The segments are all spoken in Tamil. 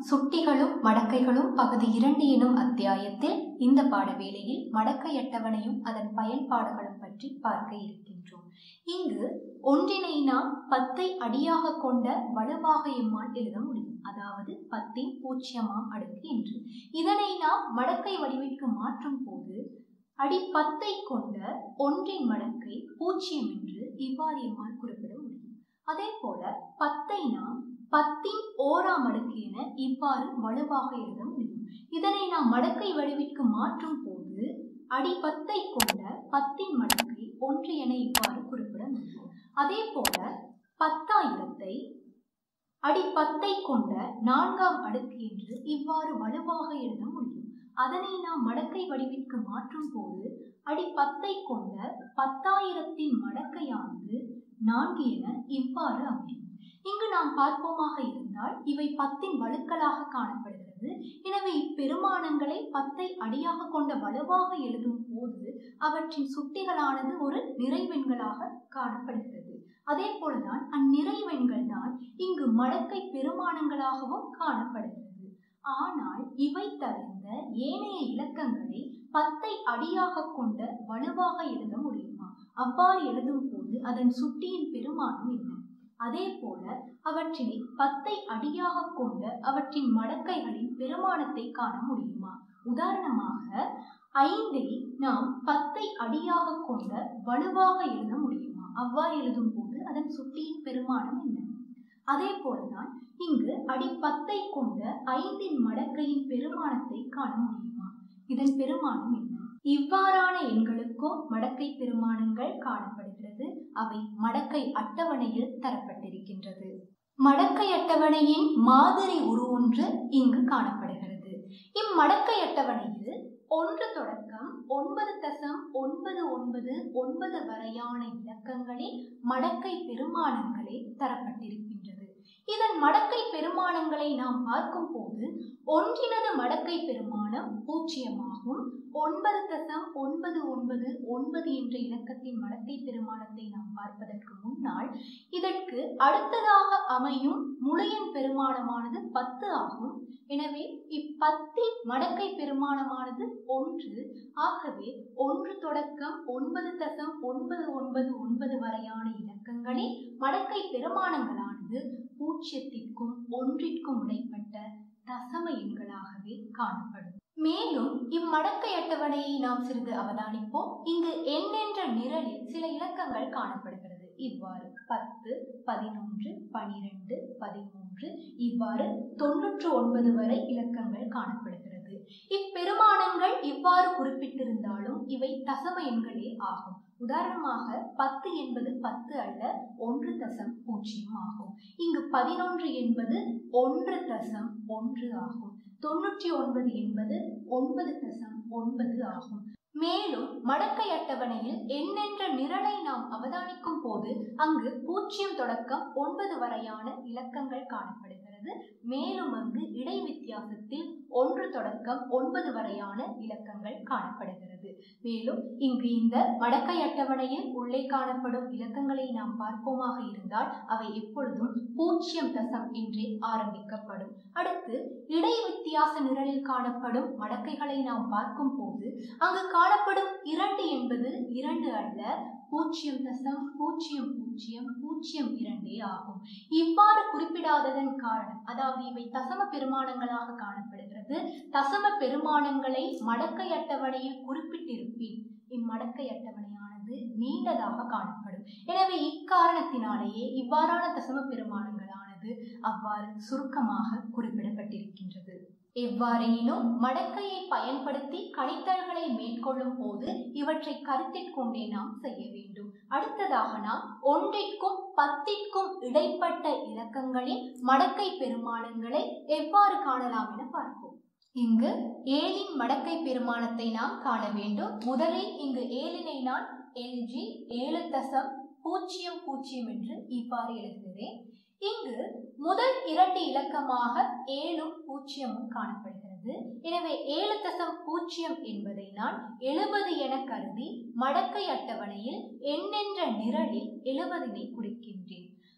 சுட்டிகளும் மடக்கைகளும் பகுதி இரண்டு எனும் அத்தியாயத்தில் இந்த பாடவேளையில் மடக்கை அட்டவணையும் அதன் பயன்பாடுகளும் பற்றி பார்க்க இருக்கின்றோம் இங்கு ஒன்றினை நாம் பத்தை அடியாக கொண்ட வலுவாக எம்மால் எழுத முடியும் அதாவது பத்தின் பூஜ்ஜியமாம் அடுக்கு என்று இதனை நாம் மடக்கை வடிவிற்கு மாற்றும் போது அடி பத்தை கொண்ட ஒன்றின் மடக்கை பூஜ்ஜியம் என்று இவ்வாறு எம்மால் குறிப்பிட முடியும் அதே போல பத்தை நாம் பத்தின் ஓராம் அடுக்கு என இவ்வாறு வலுவாக எழுத முடியும் இதனை நாம் மடக்கை வடிவிற்கு மாற்றும் போது அடி பத்தை கொண்ட பத்தின் மடக்கை ஒன்று என இவ்வாறு குறிப்பிட முடியும் அதே போல பத்தாயிரத்தை அடி பத்தை கொண்ட நான்காம் அடுக்கு என்று இவ்வாறு வலுவாக எழுத முடியும் அதனை நாம் மடக்கை வடிவிற்கு மாற்றும் போது அடி பத்தை கொண்ட பத்தாயிரத்தின் மடக்கையானது நான்கு என இவ்வாறு அமையும் இங்கு நாம் பார்ப்போமாக இருந்தால் இவை பத்தின் வழுக்களாக காணப்படுகிறது எனவே இப்பெருமானங்களை பத்தை அடியாக கொண்ட வலுவாக எழுதும் போது அவற்றின் சுட்டிகளானது ஒரு நிறைவெண்களாக காணப்படுகிறது அதே போலதான் அந்நிறைவெண்கள் தான் இங்கு மடக்கை பெருமானங்களாகவும் காணப்படுகிறது ஆனால் இவை தவிர்ந்த ஏனைய இலக்கங்களை பத்தை அடியாக கொண்ட வலுவாக எழுத முடியுமா அவ்வாறு எழுதும் போது அதன் சுட்டியின் பெருமானம் என்ன அதே போல அவற்றினை பத்தை அடியாக கொண்ட அவற்றின் மடக்கைகளின் பெருமானத்தை காண முடியுமா உதாரணமாக ஐந்தை நாம் பத்தை அடியாக கொண்ட வலுவாக எழுத முடியுமா அவ்வாறு எழுதும் போது அதன் சுட்டியின் பெருமானம் என்ன அதே போலதான் இங்கு அடி பத்தை கொண்ட ஐந்தின் மடக்கையின் பெருமானத்தை காண முடியுமா இதன் பெருமானம் என்ன இவ்வாறான எண்களுக்கும் மடக்கை பெருமானங்கள் காணப்படுகிறது அவை மடக்கை அட்டவணையில் தரப்பட்டிருக்கின்றது மடக்கை அட்டவணையின் மாதிரி உரு ஒன்று இங்கு காணப்படுகிறது இம்மடக்கை அட்டவணையில் ஒன்று தொடக்கம் ஒன்பது தசம் ஒன்பது ஒன்பது ஒன்பது வரையான இலக்கங்களின் மடக்கை பெருமானங்களே தரப்பட்டிருக்கின்றது இதன் மடக்கை பெருமானங்களை நாம் பார்க்கும் போது ஒன்றினது மடக்கை பெருமானம் பூஜ்ஜியமாகும் ஒன்பது தசம் ஒன்பது ஒன்பது ஒன்பது என்ற இலக்கத்தின் மடக்கை பெருமானத்தை நாம் பார்ப்பதற்கு முன்னால் இதற்கு அடுத்ததாக அமையும் முளையின் பெருமானமானது பத்து ஆகும் எனவே இப்பத்தின் மடக்கை பெருமானமானது ஒன்று ஆகவே ஒன்று தொடக்கம் ஒன்பது தசம் ஒன்பது ஒன்பது ஒன்பது வரையான இலக்கங்களின் மடக்கை பெருமானங்களானது பூஜ்ஜியத்திற்கும் ஒன்றிற்கும் இடைப்பட்ட தசம எண்களாகவே காணப்படும் மேலும் இம்மடக்கை அட்டவணையை நாம் சிறிது அவதானிப்போம் இங்கு எண் என்ற நிரலில் சில இலக்கங்கள் காணப்படுகிறது இவ்வாறு பத்து பதினொன்று பனிரெண்டு பதிமூன்று இவ்வாறு தொன்னூற்று ஒன்பது வரை இலக்கங்கள் காணப்படுகிறது இப்பெருமானங்கள் இவ்வாறு குறிப்பிட்டிருந்தாலும் இவை தசம எண்களே ஆகும் உதாரணமாக பத்து என்பது பத்து அல்ல ஒன்று தசம் பூஜ்ஜியம் ஆகும் இங்கு பதினொன்று என்பது ஒன்று தசம் ஒன்று ஆகும் தொன்னூற்றி ஒன்பது என்பது ஒன்பது தசம் ஒன்பது ஆகும் மேலும் மடக்கை அட்டவணையில் எண்ணென்ற நிரலை நாம் அவதானிக்கும் போது அங்கு பூஜ்ஜியம் தொடக்கம் ஒன்பது வரையான இலக்கங்கள் காணப்படுகிறது மேலும் அங்கு இடை வித்தியாசத்தில் ஒன்று தொடக்கம் ஒன்பது வரையான இலக்கங்கள் காணப்படுகிறது மேலும் இங்கு இந்த மடக்கை அட்டவணையில் உள்ளே காணப்படும் இலக்கங்களை நாம் பார்ப்போமாக இருந்தால் அவை எப்பொழுதும் பூஜ்ஜியம் தசம் என்றே ஆரம்பிக்கப்படும் அடுத்து இடை வித்தியாச நிரலில் காணப்படும் மடக்கைகளை நாம் பார்க்கும் போது அங்கு காணப்படும் இரண்டு என்பது இரண்டு அல்ல பூஜ்ஜியம் தசம் பூஜ்ஜியம் பூஜ்ஜியம் பூஜ்ஜியம் இரண்டே ஆகும் இவ்வாறு குறிப்பிடாததன் காரணம் அதாவது இவை தசம பெருமானங்களாக காணப்படுகிறது தசம பெருமானங்களை மடக்கை அட்டவணையில் குறிப்பிட்டிருப்பின் இம்மடக்கை அட்டவணையானது நீண்டதாக காணப்படும் எனவே இக்காரணத்தினாலேயே இவ்வாறான தசம பெருமானங்களானது அவ்வாறு சுருக்கமாக குறிப்பிடப்பட்டிருக்கின்றது எவ்வாறெனினும் மடக்கையை பயன்படுத்தி கணித்தல்களை மேற்கொள்ளும் போது இவற்றை கருத்தில் கொண்டே நாம் செய்ய வேண்டும் அடுத்ததாக நாம் ஒன்றிற்கும் பத்திற்கும் இடைப்பட்ட இலக்கங்களின் மடக்கை பெருமானங்களை எவ்வாறு காணலாம் என பார்ப்போம் இங்கு ஏழின் மடக்கை பெருமானத்தை நாம் காண வேண்டும் முதலில் இங்கு ஏழினை நான் எல்ஜி ஏழு தசம் பூஜ்ஜியம் பூஜ்ஜியம் என்று இவ்வாறு எழுதுகிறேன் இங்கு முதல் இரண்டு இலக்கமாக ஏழும் பூஜ்ஜியமும் காணப்படுகிறது எனவே ஏழு தசம் பூஜ்ஜியம் என்பதை நான் எழுபது என கருதி மடக்கை அட்டவணையில் எண்ணென்ற நிரலில் எழுபதினை குறிக்கின்றேன்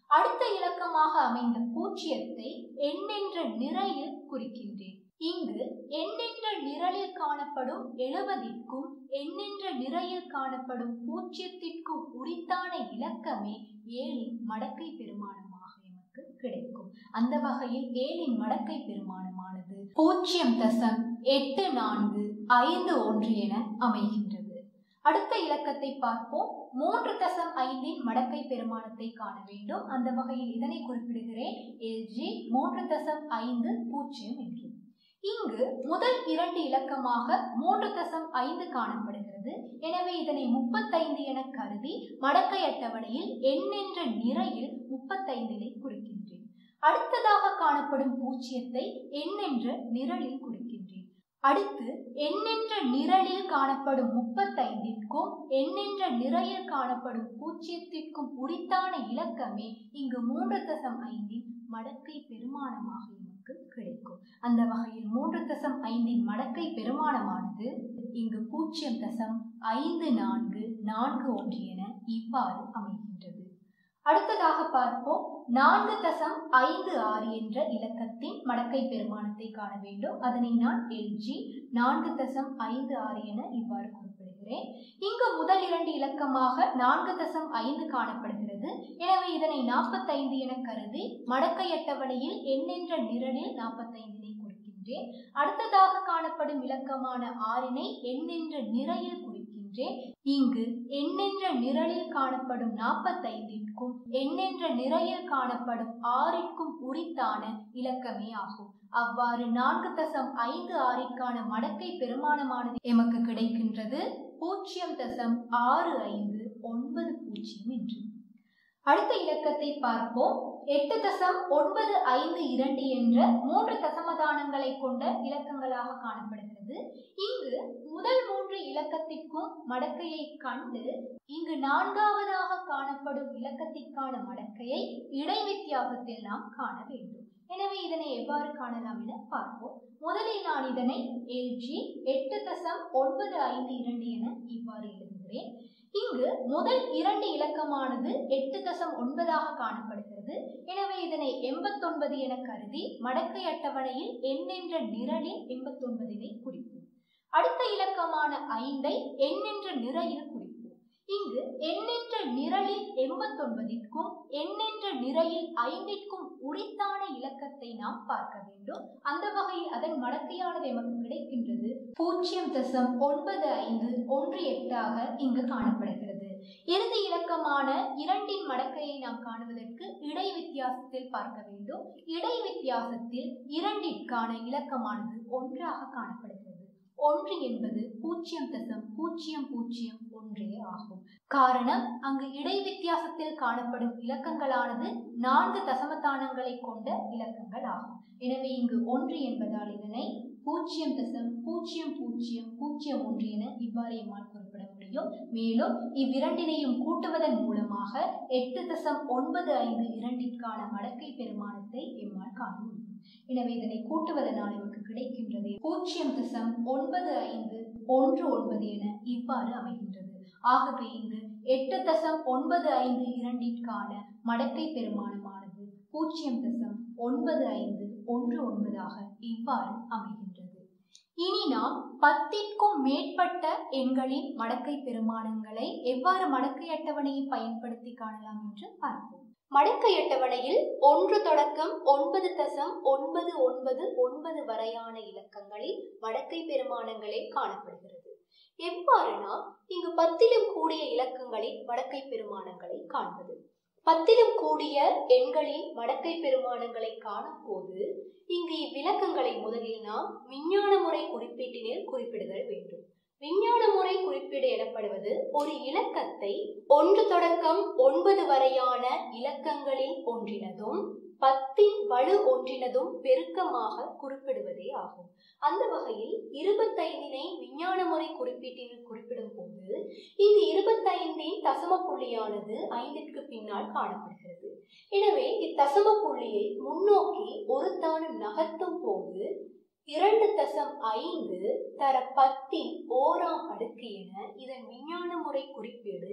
அடுத்த இலக்கமாக அமைந்த பூஜ்ஜியத்தை எண்ணென்ற நிறையில் குறிக்கின்றேன் இங்கு எண்ணென்ற நிரலில் காணப்படும் எழுபதிற்கும் எண்ணென்ற நிறையில் காணப்படும் பூஜ்ஜியத்திற்கும் உரித்தான இலக்கமே ஏழின் மடக்கை பெருமானமாக எமக்கு கிடைக்கும் அந்த வகையில் ஏழின் மடக்கை பெருமானமானது பூஜ்ஜியம் தசம் எட்டு நான்கு ஐந்து ஒன்று என அமைகின்றது அடுத்த இலக்கத்தை பார்ப்போம் மூன்று தசம் ஐந்தின் மடக்கை பெருமானத்தை காண வேண்டும் அந்த வகையில் இதனை குறிப்பிடுகிறேன் எல்ஜி மூன்று தசம் ஐந்து பூஜ்ஜியம் என்று இங்கு முதல் இரண்டு இலக்கமாக மூன்று தசம் ஐந்து காணப்படுகிறது எனவே இதனை முப்பத்தைந்து என கருதி மடக்கை அட்டவணையில் எண் என்ற நிறையில் முப்பத்தைந்தினை குறிக்கின்றேன் அடுத்ததாக காணப்படும் பூஜ்ஜியத்தை எண் என்ற நிரலில் குறிக்கின்றேன் அடுத்து எண்ணென்ற நிரலில் காணப்படும் முப்பத்தைந்திற்கும் எண்ணென்ற நிறையில் காணப்படும் பூஜ்ஜியத்திற்கும் உரித்தான இலக்கமே இங்கு மூன்று தசம் ஐந்தின் மடக்கை பெருமானமாக நமக்கு கிடைக்கும் அந்த வகையில் மூன்று தசம் ஐந்தின் மடக்கை பெருமானமானது இங்கு பூஜ்ஜியம் தசம் ஐந்து நான்கு நான்கு ஒன்று என இவ்வாறு அமைகின்றது அடுத்ததாக பார்ப்போம் நான்கு தசம் ஐந்து ஆறு என்ற இலக்கத்தின் மடக்கை பெருமானத்தை காண வேண்டும் அதனை நான் எல்ஜி நான்கு தசம் ஐந்து ஆறு என இவ்வாறு குறிப்பிடுகிறேன் இங்கு முதல் இரண்டு இலக்கமாக நான்கு தசம் ஐந்து காணப்படுகிறது எனவே இதனை நாற்பத்தைந்து என கருதி மடக்கை அட்டவணையில் எண்ணென்ற நிரலில் நாற்பத்தைந்தினை குறிக்கின்றேன் அடுத்ததாக காணப்படும் இலக்கமான ஆறினை எண்ணென்ற நிறையில் குறிக்கின்றேன் இங்கு எண்ணென்ற நிரலில் காணப்படும் நாற்பத்தைந்திற்கும் எண்ணென்ற நிறையில் காணப்படும் ஆறிற்கும் உரித்தான இலக்கமே ஆகும் அவ்வாறு நான்கு தசம் ஐந்து ஆறிற்கான மடக்கை பெருமானமானது எமக்கு கிடைக்கின்றது பூஜ்ஜியம் தசம் ஆறு ஐந்து ஒன்பது பூஜ்ஜியம் என்று அடுத்த இலக்கத்தை பார்ப்போம் எட்டு தசம் ஒன்பது ஐந்து இரண்டு என்ற மூன்று தசமதானங்களை கொண்ட இலக்கங்களாக காணப்படுகிறது இங்கு முதல் மூன்று இலக்கத்திற்கும் மடக்கையை கண்டு இங்கு நான்காவதாக காணப்படும் இலக்கத்திற்கான மடக்கையை இடை வித்தியாசத்தில் நாம் காண வேண்டும் எனவே இதனை எவ்வாறு காணலாம் என பார்ப்போம் முதலில் நான் இதனை எல்ஜி எட்டு தசம் ஒன்பது ஐந்து இரண்டு என இவ்வாறு எழுதுகிறேன் இங்கு முதல் இரண்டு இலக்கமானது எட்டு தசம் ஒன்பதாக காணப்படுகிறது எனவே இதனை எண்பத்தொன்பது என கருதி மடக்கை அட்டவணையில் எண் என்ற நிரலில் எண்பத்தொன்பதினை குறிப்போம் அடுத்த இலக்கமான ஐந்தை எண் என்ற நிறையில் குறிப்போம் இங்கு எண் என்ற நிரலில் எண்பத்தொன்பதிற்கும் எண் என்ற நிறையில் ஐந்திற்கும் உரித்தான இலக்கத்தை நாம் பார்க்க வேண்டும் அந்த வகையில் அதன் மடக்கையானது எமக்கு கிடைக்கின்றது பூஜ்ஜியம் தசம் ஒன்பது ஐந்து ஒன்று எட்டாக இங்கு காணப்படுகிறது இறுதி இலக்கமான இரண்டின் மடக்கையை நாம் காணுவதற்கு இடை வித்தியாசத்தில் பார்க்க வேண்டும் இடை வித்தியாசத்தில் இரண்டிற்கான இலக்கமானது ஒன்றாக காணப்படுகிறது ஒன்று என்பது பூஜ்ஜியம் தசம் பூஜ்ஜியம் பூஜ்ஜியம் ஒன்றே ஆகும் காரணம் அங்கு இடை வித்தியாசத்தில் காணப்படும் இலக்கங்களானது நான்கு தசமதானங்களை கொண்ட இலக்கங்கள் ஆகும் எனவே இங்கு ஒன்று என்பதால் இதனை பூஜ்ஜியம் தசம் பூஜ்ஜியம் பூஜ்ஜியம் பூஜ்ஜியம் ஒன்று என இவ்வாறு எம்மால் குறிப்பிட முடியும் மேலும் இவ்விரண்டினையும் கூட்டுவதன் மூலமாக எட்டு தசம் ஒன்பது ஐந்து இரண்டிற்கான மடக்கை பெருமானத்தை எம்மால் காண முடியும் எனவே இதனை கூட்டுவதனால் நமக்கு கிடைக்கின்றது பூஜ்ஜியம் தசம் ஒன்பது ஐந்து ஒன்று ஒன்பது என இவ்வாறு அமைகின்றது ஆகவே இங்கு எட்டு தசம் ஒன்பது ஐந்து இரண்டிற்கான மடக்கை பெருமானமானது பூஜ்ஜியம் தசம் ஒன்பது ஐந்து ஒன்று ஒன்பதாக இவ்வாறு அமைகின்றது இனி நாம் பத்திற்கும் மேற்பட்ட எண்களின் மடக்கை பெருமானங்களை எவ்வாறு மடக்கை அட்டவணையை பயன்படுத்தி காணலாம் என்று பார்ப்போம் மடக்கை அட்டவணையில் ஒன்று தொடக்கம் ஒன்பது தசம் ஒன்பது ஒன்பது ஒன்பது வரையான இலக்கங்களில் மடக்கை பெருமானங்களே காணப்படுகிறது எவ்வாறுனா இங்கு பத்திலும் கூடிய இலக்கங்களின் மடக்கை பெருமானங்களை காண்பது பத்திலும் கூடிய எண்களின் மடக்கை பெருமானங்களை காணும் போது இங்கு இவ்விலக்கங்களை முதலில் நாம் விஞ்ஞான முறை குறிப்பீட்டினில் குறிப்பிடுதல் வேண்டும் விஞ்ஞான முறை குறிப்பீடு எனப்படுவது ஒரு இலக்கத்தை ஒன்று தொடக்கம் ஒன்பது வரையான இலக்கங்களில் ஒன்றினதும் பத்தின் வலு ஒன்றினதும் பெருக்கமாக குறிப்பிடுவதே ஆகும் அந்த வகையில் இருபத்தைந்தினை விஞ்ஞான முறை குறிப்பீட்டில் குறிப்பிடும் போது இங்கு இருபத்தைந்தின் தசம புள்ளியானது ஐந்திற்கு பின்னால் காணப்படுகிறது எனவே இத்தசம புள்ளியை முன்னோக்கி ஒரு தானம் நகர்த்தும் போது இரண்டு தசம் ஐந்து தர பத்தின் ஓராம் அடுக்கு என இதன் விஞ்ஞான முறை குறிப்பீடு இவ்வாறு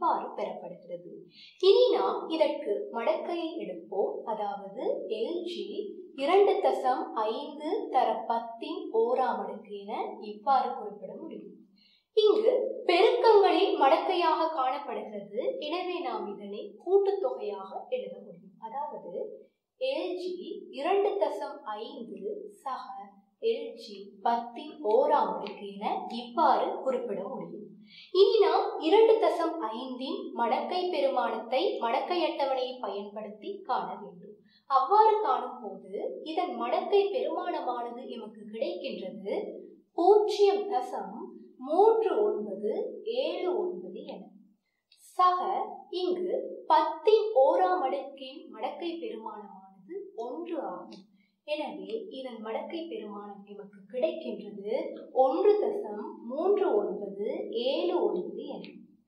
இவ்வாறு பெறப்படுகிறது இனி நாம் இதற்கு மடக்கையை எடுப்போம் அதாவது எல்ஜி இரண்டு தசம் ஐந்து தர பத்தின் ஓராம் அடுக்கு என இவ்வாறு குறிப்பிட முடியும் இங்கு பெருக்கங்களில் மடக்கையாக காணப்படுகிறது எனவே நாம் இதனை கூட்டுத்தொகையாக எழுத முடியும் அதாவது எல்ஜி இரண்டு தசம் ஐந்து சக எல்ஜி பத்தின் ஓராம் அடுக்கு என இவ்வாறு குறிப்பிட முடியும் இனி நாம் இரண்டு தசம் ஐந்தின் மடக்கை பெருமானத்தை மடக்கை அட்டவணையை பயன்படுத்தி காண வேண்டும் அவ்வாறு காணும் போது இதன் மடக்கை பெருமானமானது எமக்கு கிடைக்கின்றது பூஜ்ஜியம் தசம் மூன்று ஒன்பது ஏழு ஒன்பது என சக இங்கு பத்தின் ஓராம் அடுக்கின் மடக்கை பெருமானமானது ஒன்று ஆகும் எனவே இதன் மடக்கை பெருமானம் எமக்கு கிடைக்கின்றது ஒன்று தசம் மூன்று ஒன்பது ஏழு ஒன்பது என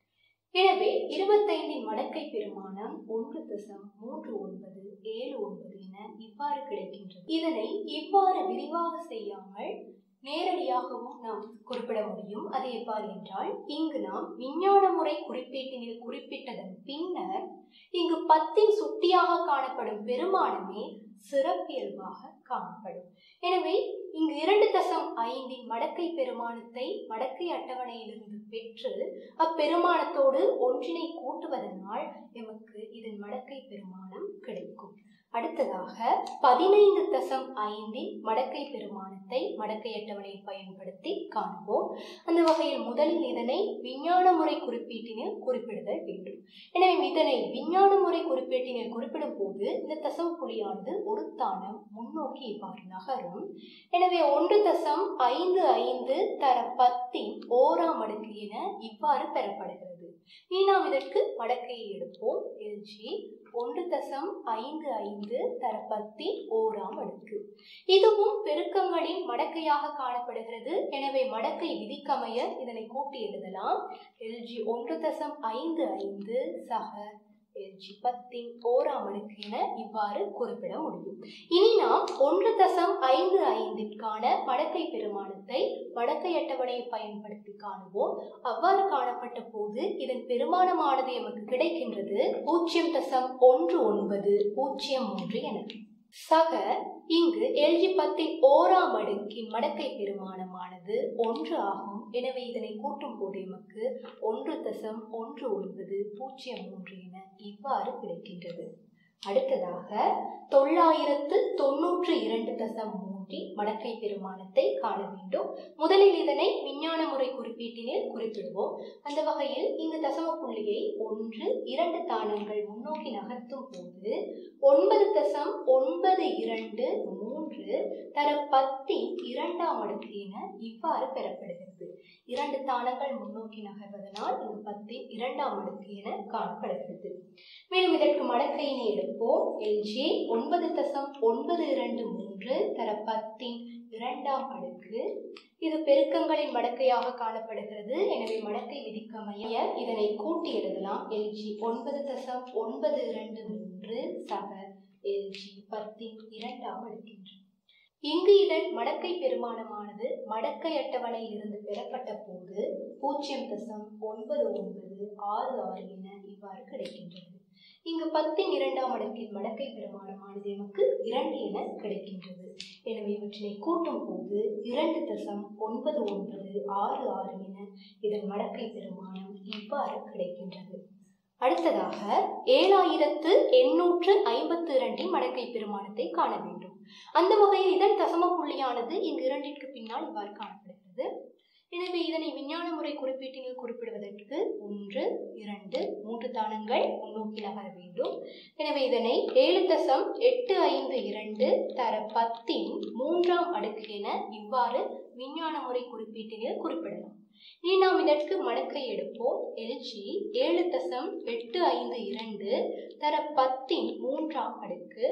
எனவே இருபத்தைந்தின் மடக்கை பெருமானம் ஒன்று தசம் மூன்று ஒன்பது ஏழு ஒன்பது என இவ்வாறு கிடைக்கின்றது இதனை இவ்வாறு விரிவாக செய்யாமல் நேரடியாகவும் நாம் குறிப்பிட முடியும் அது எவ்வாறு என்றால் இங்கு நாம் விஞ்ஞான முறை குறிப்பீட்டினில் குறிப்பிட்டதன் பின்னர் இங்கு பத்தின் சுட்டியாக காணப்படும் பெருமானமே சிறப்பியல்பாக காணப்படும் எனவே இங்கு இரண்டு தசம் ஐந்தின் மடக்கை பெருமானத்தை மடக்கை அட்டவணையிலிருந்து பெற்று அப்பெருமானத்தோடு ஒன்றினை கூட்டுவதனால் எமக்கு இதன் மடக்கை பெருமானம் கிடைக்கும் அடுத்ததாக பதினைந்து தசம் ஐந்தின் மடக்கை பெருமானத்தை மடக்கை அட்டவணையை பயன்படுத்தி காண்போம் அந்த வகையில் முதலில் இதனை விஞ்ஞான முறை குறிப்பீட்டினில் குறிப்பிடுதல் வேண்டும் எனவே இதனை விஞ்ஞான முறை குறிப்பீட்டினில் குறிப்பிடும் போது இந்த தசம புள்ளியானது ஒரு தானம் முன்னோக்கி இவ்வாறு நகரும் எனவே ஒன்று தசம் ஐந்து ஐந்து தர பத்தின் ஓராம் அடுக்கு என இவ்வாறு பெறப்படுகிறது இனி நாம் இதற்கு மடக்கையை எடுப்போம் எல்ஜி ஒன்று தசம் ஐந்து ஐந்து தர பத்தின் ஓராம் அடுக்கு இதுவும் பெருக்கங்களின் மடக்கையாக காணப்படுகிறது எனவே மடக்கை விதிக்கமைய இதனை கூட்டி எழுதலாம் எல்ஜி ஒன்று தசம் ஐந்து ஐந்து சக எல்ஜி பத்தின் ஓராம் அடுக்கு என இவ்வாறு குறிப்பிட முடியும் இனி நாம் ஒன்று தசம் ஐந்து ஐந்திற்கான மடக்கை பெருமானத்தை மடக்கை அட்டவணையை பயன்படுத்தி காணுவோம் அவ்வாறு காணப்பட்ட போது இதன் பெருமானமானது எமக்கு கிடைக்கின்றது பூஜ்ஜியம் தசம் ஒன்று ஒன்பது பூஜ்ஜியம் மூன்று என சக இங்கு எல்ஜி பத்தின் ஓராம் அடுக்கின் மடக்கை பெருமானமானது ஒன்று ஆகும் எனவே இதனை கூட்டும் போது எமக்கு ஒன்று தசம் ஒன்று ஒன்பது பூஜ்ஜியம் மூன்று என இவ்வாறு கிடைக்கின்றது அடுத்ததாக தொள்ளாயிரத்து தொன்னூற்று இரண்டு தசம் மூன்றின் மடக்கை பெருமானத்தை காண வேண்டும் முதலில் இதனை விஞ்ஞான முறை குறிப்பீட்டினில் குறிப்பிடுவோம் அந்த வகையில் இங்கு தசம புள்ளியை ஒன்று இரண்டு தானங்கள் முன்னோக்கி நகர்த்தும் போது ஒன்பது தசம் ஒன்பது இரண்டு மூன்று தர பத்தின் இரண்டாம் அடுக்கு என இவ்வாறு பெறப்படுகிறது இரண்டு தானங்கள் முன்னோக்கி நகர்வதனால் இங்கு பத்தின் இரண்டாம் அடுக்கு என காணப்படுகிறது மேலும் இதற்கு மடக்கையினை எடுப்போம் எல்ஜி ஒன்பது தசம் ஒன்பது இரண்டு மூன்று தர பத்தின் இரண்டாம் அடுக்கு இது பெருக்கங்களின் மடக்கையாக காணப்படுகிறது எனவே மடக்கை விதிக்கமைய இதனை கூட்டி எழுதலாம் எல்ஜி ஒன்பது தசம் ஒன்பது இரண்டு மூன்று சக எல்ஜி பத்தின் இரண்டாம் அடுக்கின்று இங்கு இதன் மடக்கை பெருமானமானது மடக்கை அட்டவணையில் இருந்து பெறப்பட்ட போது பூஜ்ஜியம் தசம் ஒன்பது ஒன்பது ஆறு ஆறு என இவ்வாறு கிடைக்கின்றது இங்கு பத்தின் இரண்டாம் அடுக்கின் மடக்கை பெருமானமானது நமக்கு இரண்டு என கிடைக்கின்றது எனவே இவற்றினை கூட்டும் போது இரண்டு தசம் ஒன்பது ஒன்பது ஆறு ஆறு என இதன் மடக்கை பெருமானம் இவ்வாறு கிடைக்கின்றது அடுத்ததாக ஏழாயிரத்து எண்ணூற்று ஐம்பத்து இரண்டின் மடக்கை பெருமானத்தை காண வேண்டும் அந்த வகையில் இதன் தசம புள்ளியானது இங்கு இரண்டிற்கு பின்னால் இவ்வாறு காணப்படுகிறது எனவே இதனை விஞ்ஞான முறை குறிப்பீட்டினில் குறிப்பிடுவதற்கு ஒன்று இரண்டு மூன்று தானங்கள் முன்னோக்கி நகர வேண்டும் எனவே இதனை ஏழு தசம் எட்டு ஐந்து இரண்டு தர பத்தின் மூன்றாம் அடுக்கு என இவ்வாறு விஞ்ஞான முறை குறிப்பீட்டினில் குறிப்பிடலாம் இனி நாம் இதற்கு மடக்கை எடுப்போம் எல்ஜி ஏழு தசம் எட்டு ஐந்து இரண்டு தர பத்தின் மூன்றாம் அடுக்கு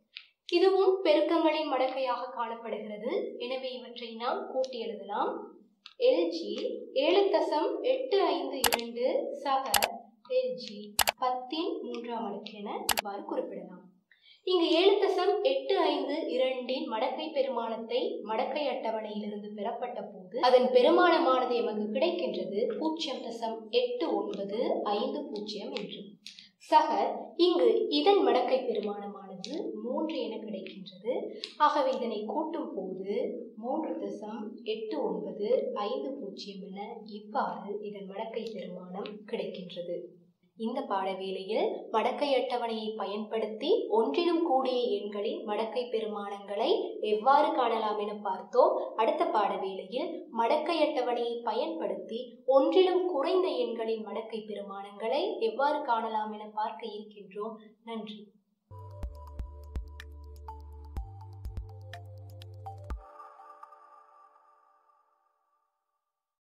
இதுவும் பெருக்கங்களின் மடக்கையாக காணப்படுகிறது எனவே இவற்றை நாம் கூட்டி எழுதலாம் எல்ஜி ஏழு தசம் எட்டு ஐந்து இரண்டு சக எல்ஜி பத்தின் மூன்றாம் அடுக்கு என இவ்வாறு குறிப்பிடலாம் இங்கு ஏழு தசம் எட்டு ஐந்து இரண்டின் மடக்கை பெருமானத்தை மடக்கை அட்டவணையிலிருந்து பெறப்பட்ட போது அதன் பெருமானமானது எமக்கு கிடைக்கின்றது பூஜ்ஜியம் தசம் எட்டு ஒன்பது ஐந்து பூஜ்ஜியம் என்று சக இங்கு இதன் மடக்கை பெருமானமானது மூன்று என கிடைக்கின்றது ஆகவே இதனை கூட்டும் போது மூன்று தசம் எட்டு ஒன்பது ஐந்து பூஜ்ஜியம் என இவ்வாறு இதன் மடக்கை பெருமானம் கிடைக்கின்றது இந்த பாடவேளையில் மடக்கை அட்டவணையை பயன்படுத்தி ஒன்றிலும் கூடிய எண்களின் மடக்கை பெருமானங்களை எவ்வாறு காணலாம் என பார்த்தோம் அடுத்த பாடவேளையில் மடக்கை அட்டவணையை பயன்படுத்தி ஒன்றிலும் குறைந்த எண்களின் மடக்கை பெருமானங்களை எவ்வாறு காணலாம் என பார்க்க இருக்கின்றோம் நன்றி